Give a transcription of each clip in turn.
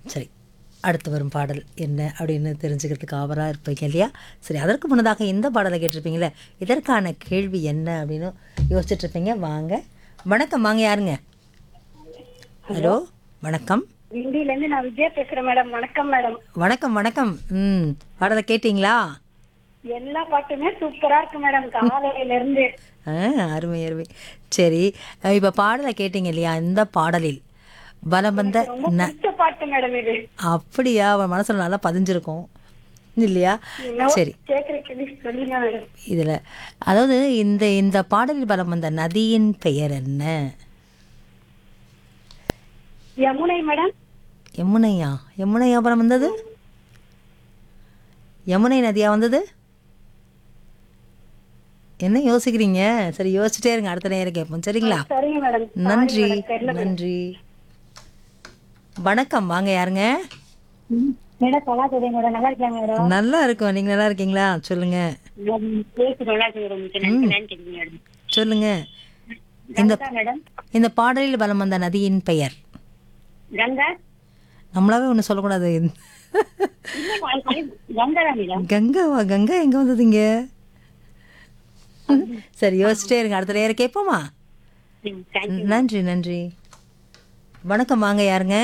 சரி அடுத்து வரும் பாடல் என்ன அப்படின்னு தெரிஞ்சுக்கிறதுக்கு ஆவராக இருப்பீங்க இல்லையா சரி அதற்கு முன்னதாக இந்த பாடலை கேட்டிருப்பீங்களே இதற்கான கேள்வி என்ன அப்படின்னு யோசிச்சுட்டு இருப்பீங்க வாங்க வணக்கம் வாங்க யாருங்க ஹலோ வணக்கம் இந்தியில இருந்து நான் விஜயா பேசுறேன் மேடம் வணக்கம் மேடம் வணக்கம் வணக்கம் ம் பாடலை கேட்டிங்களா எல்லா பாட்டுமே சூப்பரா இருக்கு மேடம் காலையில இருந்து ஆ அருமை அருமை சரி இப்போ பாடலை கேட்டிங்க இல்லையா இந்த பாடலில் பலம் வந்த ரொம்ப ந பிடிச்ச பாட்டு மேடம் இது அப்படியா அவன் மனசுல நல்லா பதிஞ்சிருக்கும் இல்லையா சரி கேக்குறதுக்கு சொல்லுங்க மேடம் இதில் அதாவது இந்த இந்த பாடலில் பலம் வந்த நதியின் பெயர் என்ன யமுனை மேடம் யமுனையா யமுனையா அப்புறம் வந்தது யமுனை நதியா வந்தது என்ன யோசிக்கிறீங்க சரி யோசிச்சுட்டே இருங்க அடுத்த நேரம் கேட்போம் சரிங்களா சரிங்க மேடம் நன்றி மேடம், தெரியல நன்றி வணக்கம் வாங்க யாருங்க மேடம் நல்லா தெரியும் மேடம் நல்லா இருக்காங்க மேடம் நல்லா இருக்கும் நீங்க நல்லா இருக்கீங்களா சொல்லுங்க பேசு நல்லா இருக்கு மேடம் மேடம் சொல்லுங்க இந்த கங்கா மேடம் இந்த பாடலில் பலம் வந்த நதியின் பெயர் கங்கா நம்மளாவே ஒன்று சொல்லக்கூடாது இல்ல, கங்கா தான் மேடம் கங்காவா கங்கா எங்க வந்ததுங்க சரி யோசிச்சிட்டே இருங்க அடுத்த நேரம் கேட்போமா நன்றி நன்றி வணக்கம் வாங்க யாருங்க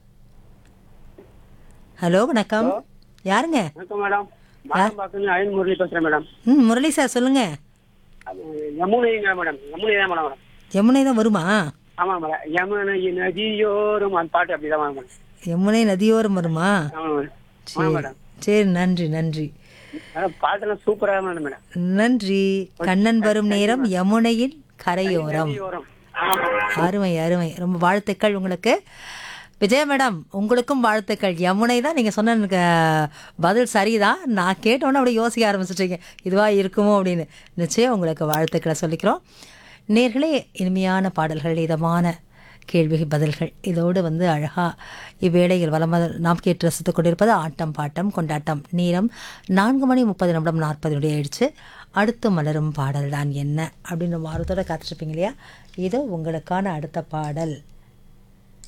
ஹலோ வணக்கம் யாருங்க வணக்கம் மேடம் மாடம்பாக்கம் அயன் முரளி பேசுறேன் மேடம் ம் முரளி சார் சொல்லுங்க அது யமுனைங்க மேடம் யமுனை தான் மேடம் யமுனை தான் வருமா ஆமா மேடம் யமுனை நதியோரும் அந்த பாட்டு அப்படிதான் வரும் மேடம் யமுனை நதியோரம் வருமா ஆமா மேடம் ஆமா சரி மேடம் சரி நன்றி நன்றி மேடம் பாட்டெல்லாம் சூப்பரா மேடம் மேடம் நன்றி கண்ணன் வரும் நேரம் யமுனையின் கரையோரம் நதியோரம் ஆமா மேடம். அருமை அருமை ரொம்ப வாழ்த்துக்கள் உங்களுக்கு விஜய மேடம் உங்களுக்கும் வாழ்த்துக்கள் யமுனை தான் நீங்கள் சொன்ன எனக்கு பதில் சரிதான் நான் கேட்டோன்னே அப்படியே யோசிக்க ஆரம்பிச்சிட்டீங்க இதுவாக இருக்குமோ அப்படின்னு நிச்சயம் உங்களுக்கு வாழ்த்துக்களை சொல்லிக்கிறோம் நேர்களே இனிமையான பாடல்கள் இதமான கேள்வி பதில்கள் இதோடு வந்து அழகாக இவ்வேளையில் வலம் வ- நாம் கேட்டு ரசித்துக் கொண்டிருப்பது ஆட்டம் பாட்டம் கொண்டாட்டம் நேரம் நான்கு மணி முப்பது நிமிடம் நாற்பது நொடி ஆயிடுச்சு அடுத்து மலரும் பாடல் தான் என்ன அப்படின்னு வாரத்தோட காத்துட்ருப்பீங்க இல்லையா இதோ உங்களுக்கான அடுத்த பாடல்